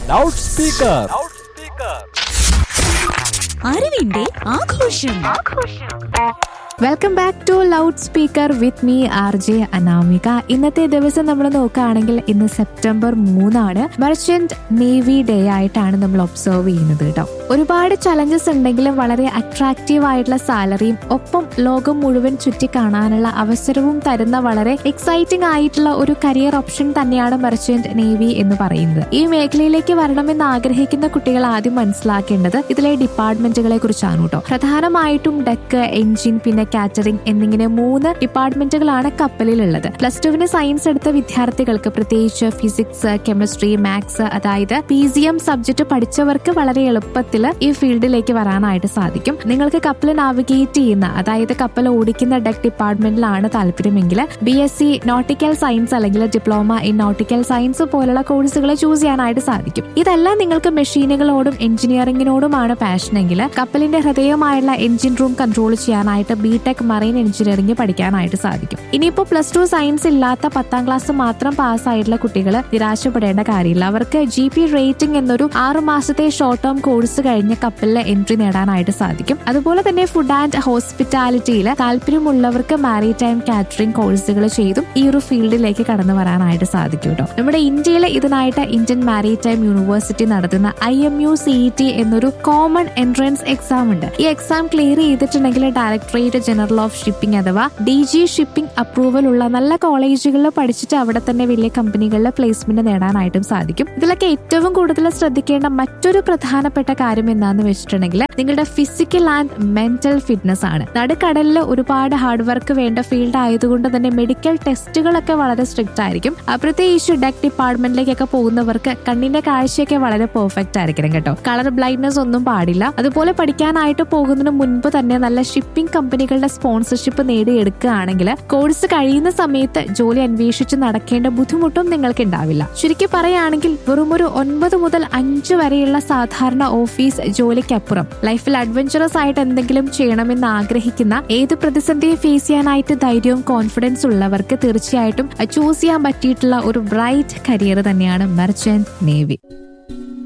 loud speaker അറിവിന്റെ ആഘോഷം welcome back to loud speaker with me R J Anamika ഇന്നത്തെ ദിവസം നമ്മൾ നോക്കുകയാണെങ്കിൽ ഇന്ന് സെപ്റ്റംബർ മൂന്നാണ് മെർച്ചന്റ് നേവി ഡേ ആയിട്ടാണ് നമ്മൾ ഒബ്സർവ് ചെയ്യുന്നത് കേട്ടോ ഒരുപാട് ചലഞ്ചസ് ഉണ്ടെങ്കിലും വളരെ അട്രാക്റ്റീവ് ആയിട്ടുള്ള സാലറിയും ഒപ്പം ലോകം മുഴുവൻ ചുറ്റി കാണാനുള്ള അവസരവും തരുന്ന വളരെ എക്സൈറ്റിംഗ് ആയിട്ടുള്ള ഒരു കരിയർ ഓപ്ഷൻ തന്നെയാണ് മെർച്ചന്റ് നേവി എന്ന് പറയുന്നത് ഈ മേഖലയിലേക്ക് വരണമെന്ന് ആഗ്രഹിക്കുന്ന കുട്ടികൾ ആദ്യം മനസ്സിലാക്കേണ്ടത് ഇതിലെ ഡിപ്പാർട്ട്മെന്റുകളെ കുറിച്ചാണ് കേട്ടോ പ്രധാനമായിട്ടും ഡെക്ക് എഞ്ചിൻ പിന്നെ കാറ്ററിംഗ് എന്നിങ്ങനെ മൂന്ന് ഡിപ്പാർട്ട്മെന്റുകളാണ് കപ്പലിലുള്ളത് പ്ലസ് ടുവിന് സയൻസ് എടുത്ത വിദ്യാർത്ഥികൾക്ക് പ്രത്യേകിച്ച് ഫിസിക്സ് കെമിസ്ട്രി മാത്സ് അതായത് പി സി എം സബ്ജക്ട് പഠിച്ചവർക്ക് വളരെ എളുപ്പത്തിൽ ഈ ഫീൽഡിലേക്ക് വരാനായിട്ട് സാധിക്കും നിങ്ങൾക്ക് കപ്പൽ നാവിഗേറ്റ് ചെയ്യുന്ന അതായത് കപ്പൽ ഓടിക്കുന്ന ഡെക്ക് ഡിപ്പാർട്ട്മെന്റിലാണ് താല്പര്യമെങ്കിൽ B S C nautical science അല്ലെങ്കിൽ ഡിപ്ലോമ ഇൻ നോട്ടിക്കൽ സയൻസ് പോലുള്ള കോഴ്സുകൾ ചൂസ് ചെയ്യാനായിട്ട് സാധിക്കും ഇതെല്ലാം നിങ്ങൾക്ക് മെഷീനുകളോടും എഞ്ചിനീയറിംഗിനോടുമാണ് പാഷനെങ്കിൽ കപ്പലിന്റെ ഹൃദയമായുള്ള എഞ്ചിൻ റൂം കൺട്രോൾ ചെയ്യാനായിട്ട് ബി ടെക് മറൈൻ എഞ്ചിനീയറിംഗ് പഠിക്കാനായിട്ട് സാധിക്കും ഇനിയിപ്പോൾ പ്ലസ് ടു സയൻസ് ഇല്ലാത്ത പത്താം ക്ലാസ് മാത്രം പാസ്സായിട്ടുള്ള കുട്ടികൾ നിരാശപ്പെടേണ്ട കാര്യമില്ല അവർക്ക് ജി പി റേറ്റിംഗ് എന്നൊരു ആറു മാസത്തെ ഷോർട്ട് ടേം കോഴ്സ് കഴിഞ്ഞ് കപ്പലിൽ എൻട്രി നേടാനായിട്ട് സാധിക്കും അതുപോലെ തന്നെ ഫുഡ് ആൻഡ് ഹോസ്പിറ്റാലിറ്റിയിൽ താല്പര്യമുള്ളവർക്ക് മാരിടൈം കാറ്ററിംഗ് കോഴ്സുകൾ ചെയ്തും ഈ ഒരു ഫീൽഡിലേക്ക് കടന്നു വരാനായിട്ട് സാധിക്കും കേട്ടോ നമ്മുടെ ഇന്ത്യയിൽ ഇതിനായിട്ട് ഇന്ത്യൻ മാരിടൈം യൂണിവേഴ്സിറ്റി നടത്തുന്ന I M U C T എന്നൊരു കോമൺ എൻട്രൻസ് എക്സാം ഉണ്ട് ഈ എക്സാം ക്ലിയർ ചെയ്തിട്ടുണ്ടെങ്കിൽ ഡയറക്ടറേറ്റ് ജനറൽ ഓഫ് ഷിപ്പിംഗ് അഥവാ ഡി ജി ഷിപ്പിംഗ് അപ്രൂവൽ ഉള്ള നല്ല കോളേജുകളിൽ പഠിച്ചിട്ട് അവിടെ തന്നെ വലിയ കമ്പനികളിൽ പ്ലേസ്മെന്റ് നേടാനായിട്ടും സാധിക്കും ഇതിലൊക്കെ ഏറ്റവും കൂടുതൽ ശ്രദ്ധിക്കേണ്ട മറ്റൊരു പ്രധാനപ്പെട്ട കാര്യം എന്താന്ന് വെച്ചിട്ടുണ്ടെങ്കിൽ നിങ്ങളുടെ ഫിസിക്കൽ ആൻഡ് മെന്റൽ ഫിറ്റ്നസ് ആണ് നടുക്കടലിൽ ഒരുപാട് ഹാർഡ് വർക്ക് വേണ്ട ഫീൽഡ് ആയതുകൊണ്ട് തന്നെ മെഡിക്കൽ ടെസ്റ്റുകളൊക്കെ വളരെ സ്ട്രിക്റ്റ് ആയിരിക്കും ആ, പ്രത്യേകിച്ച് ഡെക് ഡിപ്പാർട്ട്മെന്റിലേക്കൊക്കെ പോകുന്നവർക്ക് കണ്ണിന്റെ കാഴ്ചയൊക്കെ വളരെ പെർഫെക്റ്റ് ആയിരിക്കണം കേട്ടോ കളർ ബ്ലൈൻഡ്നെസ് ഒന്നും പാടില്ല അതുപോലെ പഠിക്കാനായിട്ട് പോകുന്നതിന് മുൻപ് തന്നെ നല്ല ഷിപ്പിംഗ് കമ്പനികളുടെ സ്പോൺസർഷിപ്പ് നേടിയെടുക്കുകയാണെങ്കിൽ കോഴ്സ് കഴിയുന്ന സമയത്ത് ജോലി അന്വേഷിച്ച് നടക്കേണ്ട ബുദ്ധിമുട്ടും നിങ്ങൾക്ക് ഉണ്ടാവില്ല ചുരുക്കി പറയുകയാണെങ്കിൽ വെറും ഒരു ഒൻപത് മുതൽ അഞ്ച് വരെയുള്ള സാധാരണ ഓഫീസ് ജോലിക്കപ്പുറം ലൈഫിൽ അഡ്വഞ്ചറസ് ആയിട്ട് എന്തെങ്കിലും ചെയ്യണമെന്ന് ആഗ്രഹിക്കുന്ന ഏത് പ്രതിസന്ധിയെ ഫേസ് ചെയ്യാനായിട്ട് ധൈര്യവും കോൺഫിഡൻസ് ഉള്ളവർക്ക് തീർച്ചയായിട്ടും ചൂസ് ചെയ്യാൻ പറ്റിയിട്ടുള്ള ഒരു ബ്രൈറ്റ് കരിയർ തന്നെയാണ് മെർച്ചന്റ് നേവി